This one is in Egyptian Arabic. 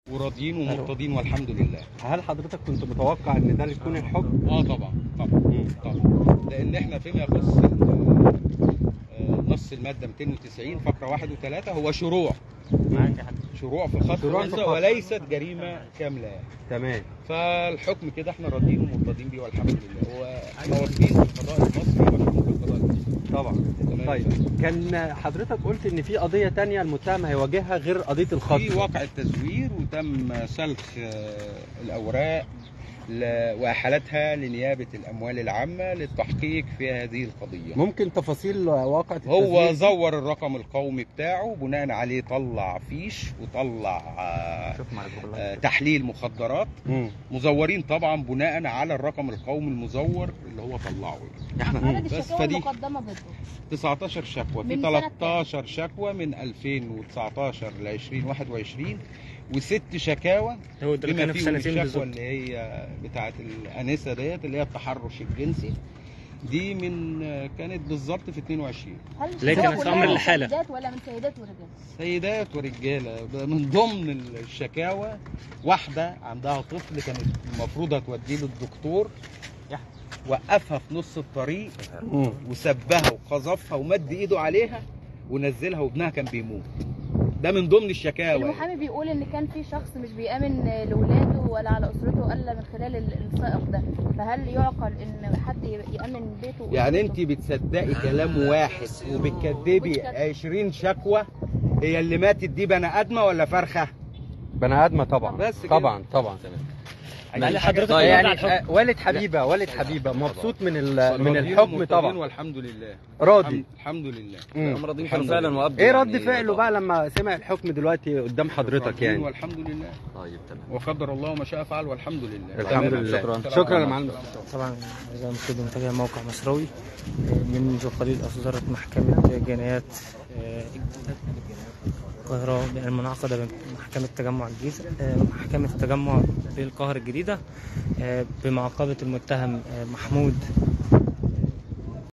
وراضيين ومرتضين والحمد لله هل حضرتك كنت متوقع ان ده يكون الحكم؟ اه طبعا طبعا طبعا لان احنا فيما يخص ال- آه، نص الماده 290 فقره 1 و3 هو شروع شروع في خط شروع في الرزق خط. وليست جريمه كامله يعني. تمام فالحكم كده احنا راضيين ومرتضين بيه والحمد لله هو موافقين بالقضاء المصري وموافقين بالقضاء المصري طبعا تمام. طيب كان حضرتك قلت ان في قضيه تانية المتهم هيواجهها غير قضيه الخط في واقع التزوير وتم سلخ آه، الاوراق ل- واحالتها لنيابه الاموال العامه للتحقيق في هذه القضيه ممكن تفاصيل واقع هو التسجيل؟ زور الرقم القومي بتاعه بناء عليه طلع فيش وطلع آه، آه، تحليل مخدرات مم. مزورين طبعا بناء على الرقم القومي المزور اللي هو طلعه يعني. عدد بس الشكاوى فدي المقدمه ضده 19 شكوى في من سنة 13 شكوى من 2019 ل 2021 وست شكاوى هو ده اللي بما كان في فيهم سنتين الشكوى بالظبط اللي هي بتاعه الانسه ديت اللي هي التحرش الجنسي دي من كانت بالظبط في 22 هل لكن الشكاوى في كلها أمر من الحالة. سيدات ولا من سيدات ورجال؟ سيدات ورجاله ده من ضمن الشكاوى واحده عندها طفل كانت المفروض هتوديه للدكتور وقفها في نص الطريق مم. وسبها وقذفها ومد ايده عليها ونزلها وابنها كان بيموت ده من ضمن الشكاوى المحامي بيقول ان كان في شخص مش بيامن لاولاده ولا على اسرته الا من خلال ال- السائق ده فهل يعقل ان حد يامن بيته يعني وأسرته؟ انت بتصدقي كلام واحد وبتكذبي 20 شكوى هي اللي ماتت دي بني ادمه ولا فرخه؟ بني ادمه طبعا بس كده. طبعا طبعا هل حضرتك طيب يعني يعني الحكم آه، والد حبيبه والد حبيبه مبسوط من ال- من راضيين الحكم ومرتضين طبعا والحمد لله راضي الحمد- الحمد لله مم. راضيين الحمد فعلا لله. وابدوا ايه يعني رد فعله بقى لما سمع الحكم دلوقتي قدام حضرتك راضيين يعني والحمد لله طيب تمام وقدر الله ما شاء فعل والحمد لله الحمد تمام. لله شكراً. شكرا يا معلم طبعا إذا المفروض متابع موقع مصراوي منذ قليل أصدرت محكمة جنايات آه، القاهرة المنعقدة بمحكمة تجمع الجيزة آه، محكمة التجمع بالقاهرة الجديدة آه، بمعاقبة المتهم آه، محمود